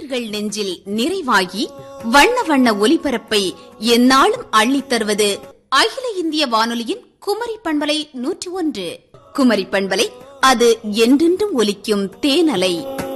நேயர்கள் நெஞ்சில் நிறைவாகி வண்ண வண்ண ஒலிபரப்பை எந்நாளும் அள்ளித் தருவது அகில இந்திய வானொலியின் குமரி பண்பலை நூற்றி ஒன்று குமரி பண்பலை அது என்றென்றும் ஒலிக்கும் தேனலை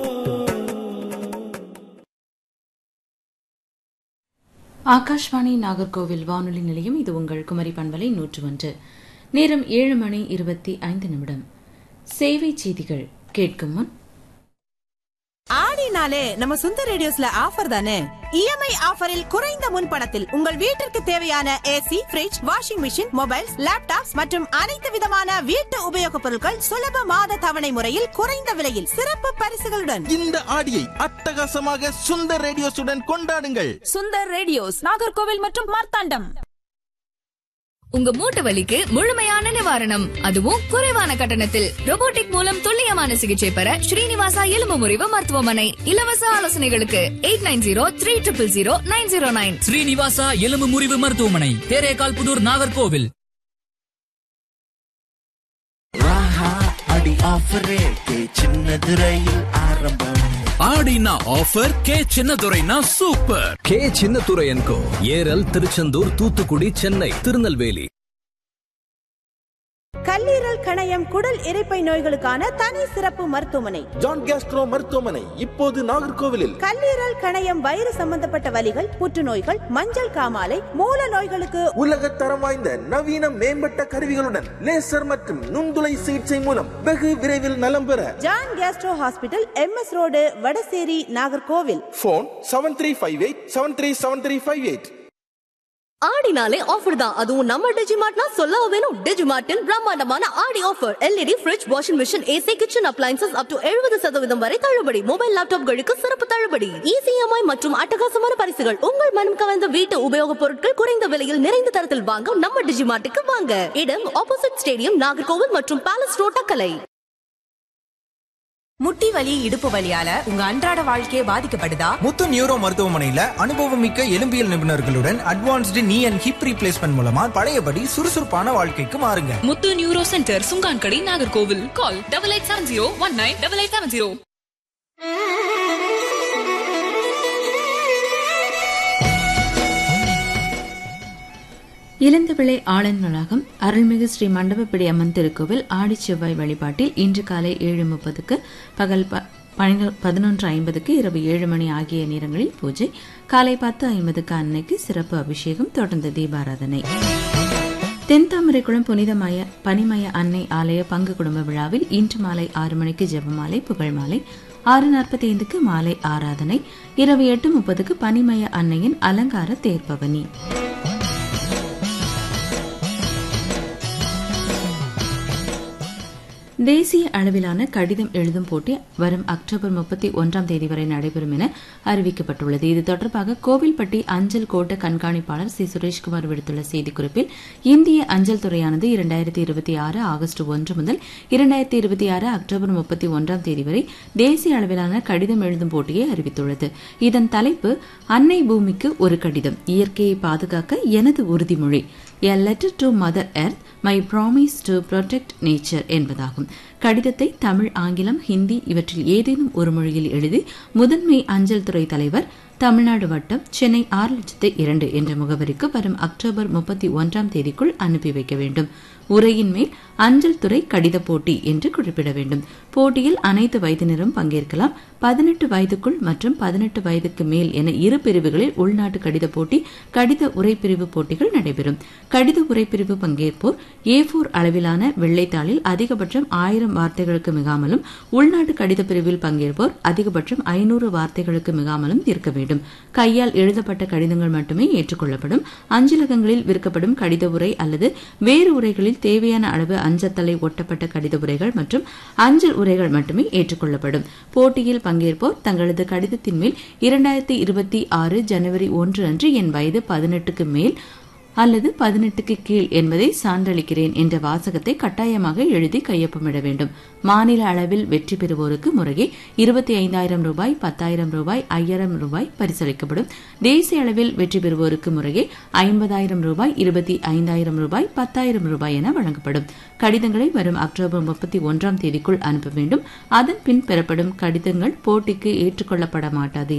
ஆகாஷ்வாணி நாகர்கோவில் வானொலி நிலையம் இது உங்கள் குமரி பண்பலை நூற்று ஒன்று நேரம் ஏழு மணி இருபத்தி ஐந்து நிமிடம் சேவை செய்திகள் கேட்கும் முன் ஆடினாலே நம்ம சுந்தர் ரேடியோஸ்ல ஆஃபர் தானே இஎம்ஐ ஆஃபரில் குறைந்த முன்பணத்தில் உங்கள் வீட்டிற்கு தேவையான AC fridge washing machine mobiles laptops மற்றும் அனைத்து விதமான வீட்டு உபயோகப் பொருட்கள் சுலப மாத தவணை முறையில் குறைந்த விலையில் சிறப்பு பரிசுகளுடன் இந்த ஆடியை அட்டகாசமாக சுந்தர் ரேடியோஸுடன் கொண்டாடுங்கள் சுந்தர் ரேடியோஸ் நாகர்கோவில் மற்றும் மார்த்தாண்டம் உங்க மூட்டு வலிக்கு முழுமையான நிவாரணம் அதுவும் குறைவான கட்டணத்தில் robotic மூலம் துல்லியமான சிகிச்சை பெற ஸ்ரீனிவாசா எலும்பு முறிவு மருத்துவமனை இலவச ஆலோசனைகளுக்கு eight nine zero three triple zero nine zero nine Srinivasa எலும்பு முறிவு மருத்துவமனை தேரேகால் புதூர் நாகர்கோவில் ராஹா அடி ஆஃபர் ரேட்டு சின்னது ரயில் ஆரம்பம் ஆடினா ஆஃபர் கே சின்னதுரைனா சூப்பர் கே சின்னத்துரையன்கோ ஏரல் திருச்செந்தூர் தூத்துக்குடி சென்னை திருநெல்வேலி கல்லீரல் கணையம் குடல் இரைப்பை நோய்களுக்கான தனி சிறப்பு மருத்துவமனை ஜான் கேஸ்ட்ரோ மருத்துவமனை இப்போது நாகர்கோவிலில் கல்லீரல் கணையம் வயிறு சம்பந்தப்பட்ட வலிகள் புற்றுநோய்கள் மஞ்சள் காமாலை மூல நோய்களுக்கு உலக தரம் வாய்ந்த நவீன மேம்பட்ட கருவிகளுடன் லேசர் மற்றும் நுண்துளை சிகிச்சை மூலம் வெகு விரைவில் நலம் பெற John gastro hospital MS road Vadasery Nagercoil phone seven three five eight seven three seven three five eight ஆடினாலே ஆஃபர் தான் அதுவும் நம்ம டிஜிமார்ட்னா சொல்லவா வேணும் டிஜிமார்ட்டில் பிரம்மாண்டமான Aadi offer LED fridge washing machine AC kitchen appliances up to எழுபது சதவீதம் வரை தள்ளுபடி மொபைல் லேப்டாப்களுக்கு சிறப்பு தள்ளுபடி இசிஎம்ஐ மற்றும் அட்டகாசமான பரிசுகள் உங்கள் மனம் கவர்ந்த வீட்டு உபயோகப் பொருட்கள் குறைந்த விலையில் நிறைந்த தரத்தில் வாங்க நம்ம டிஜிமார்ட்டுக்கு வாங்க இடம் ஆப்போசிட் ஸ்டேடியம் நாகர்கோவில் மற்றும் பேலஸ் ரோட் டக்கலை முட்டி வலி இடுப்பு வலியால உங்க அன்றாட வாழ்க்கையே பாதிக்கப்படுதா முத்து நியூரோ மருத்துவமனையில அனுபவமிக்க எலும்பியல் நிபுணர்களுடன் அட்வான்ஸ்டு நீ அண்ட் ஹிப் ரீப்ளேஸ்மெண்ட் மூலமா பழையபடி சுறுசுறுப்பான வாழ்க்கைக்கு மாறுங்க Muthu neuro centre Sungankadai Nagercoil call double eight seven zero one nine double eight seven zero Ilanthavilai ஆளன் வளாகம் அருள்மிகு ஸ்ரீ மண்டபப்பிடி அம்மன் திருக்கோவில் ஆடி செவ்வாய் வழிபாட்டில் இன்று காலை ஏழு முப்பதுக்கு பகல் ப- பனிரெ- பதினொன்று ஐம்பதுக்கு இரவு ஏழு மணி ஆகிய நேரங்களில் பூஜை காலை பத்து ஐம்பதுக்கு அன்னைக்கு சிறப்பு அபிஷேகம் தொடர்ந்து தீபாராதனை தென்தாமரைக்குளம் புனிதமய பனிமய அன்னை ஆலய பங்கு குடும்ப விழாவில் இன்று மாலை ஆறு மணிக்கு ஜெபமாலை புகழ் மாலை ஆறு நாற்பத்தி ஐந்துக்கு மாலை ஆராதனை இரவு எட்டு முப்பதுக்கு பனிமய அன்னையின் அலங்கார தேர்பவனி தேசிய அளவிலான கடிதம் எழுதும் போட்டி வரும் அக்டோபர் முப்பத்தி ஒன்றாம் தேதி வரை நடைபெறும் என அறிவிக்கப்பட்டுள்ளது இது தொடர்பாக கோவில்பட்டி அஞ்சல் கோட்ட கண்காணிப்பாளர் சி சுரேஷ்குமார் விடுத்துள்ள செய்திக்குறிப்பில் இந்திய அஞ்சல் துறையானது இரண்டாயிரத்தி இருபத்தி ஆறு ஆகஸ்ட் ஒன்று முதல் இரண்டாயிரத்தி இருபத்தி ஆறு அக்டோபர் முப்பத்தி ஒன்றாம் தேதி வரை தேசிய அளவிலான கடிதம் எழுதும் போட்டியை அறிவித்துள்ளது இதன் தலைப்பு அன்னை பூமிக்கு ஒரு கடிதம் இயற்கையை பாதுகாக்க எனது உறுதிமொழி a letter to mother earth my promise to protect nature என்பதாகும் கடிதத்தை தமிழ் ஆங்கிலம் ஹிந்தி இவற்றில் ஏதேனும் ஒரு மொழியில் எழுதி முதன்மை அஞ்சல் துறை தலைவர் தமிழ்நாடு வட்டம் சென்னை ஆறு லட்சத்து இரண்டு என்ற முகவரிக்கு வரும் அக்டோபர் முப்பத்தி ஒன்றாம் தேதிக்குள் அனுப்பி வைக்க வேண்டும் உரையின் மேல் அஞ்சல் துறை கடித போட்டி என்று குறிப்பிட வேண்டும் போட்டியில் அனைத்து வயதினரும் பங்கேற்கலாம் பதினெட்டு வயதுக்குள் மற்றும் பதினெட்டு வயதுக்கு மேல் என இரு பிரிவுகளில் உள்நாட்டு கடித போட்டி கடித உரைப்பிரிவு போட்டிகள் நடைபெறும் கடித உரைப்பிரிவு பங்கேற்போர் ஏ போர் அளவிலான வெள்ளைத்தாளில் அதிகபட்சம் ஆயிரம் வார்த்தைகளுக்கு மிகாமலும் உள்நாட்டு கடித பிரிவில் பங்கேற்போர் அதிகபட்சம் ஐநூறு வார்த்தைகளுக்கு மிகாமலும் இருக்க வேண்டும் கையால் எழுதப்பட்ட கடிதங்கள் மட்டுமே ஏற்றுக்கொள்ளப்படும் அஞ்சலகங்களில் விற்கப்படும் கடித உரை அல்லது வேறு உரைகளில் தேவையான அளவு அஞ்சத்தலை ஒட்டப்பட்ட கடித உரைகள் மற்றும் அஞ்சல் உரைகள் மட்டுமே ஏற்றுக்கொள்ளப்படும் போட்டியில் பங்கேற்போர் தங்களது கடிதத்தின் மேல் இரண்டாயிரத்தி இருபத்தி ஆறு ஜனவரி ஒன்று அன்று என் வயது பதினெட்டுக்கு மேல் அல்லது பதினெட்டுக்கு கீழ் என்பதை சான்றளிக்கிறேன் என்ற வாசகத்தை கட்டாயமாக எழுதி கையொப்பமிட வேண்டும் மாநில அளவில் வெற்றி பெறுவோருக்கு முறையே இருபத்தி ஐந்தாயிரம் ரூபாய் பத்தாயிரம் ரூபாய் ஐயாயிரம் ரூபாய் பரிசளிக்கப்படும் தேசிய அளவில் வெற்றி பெறுவோருக்கு முறையே ஐம்பதாயிரம் ரூபாய் இருபத்தி ஐந்தாயிரம் ரூபாய் பத்தாயிரம் ரூபாய் என வழங்கப்படும் கடிதங்களை வரும் அக்டோபர் முப்பத்தி ஒன்றாம் தேதிக்குள் அனுப்ப வேண்டும் அதன் பின் பெறப்படும் கடிதங்கள் போட்டிக்கு ஏற்றுக்கொள்ளப்பட மாட்டாது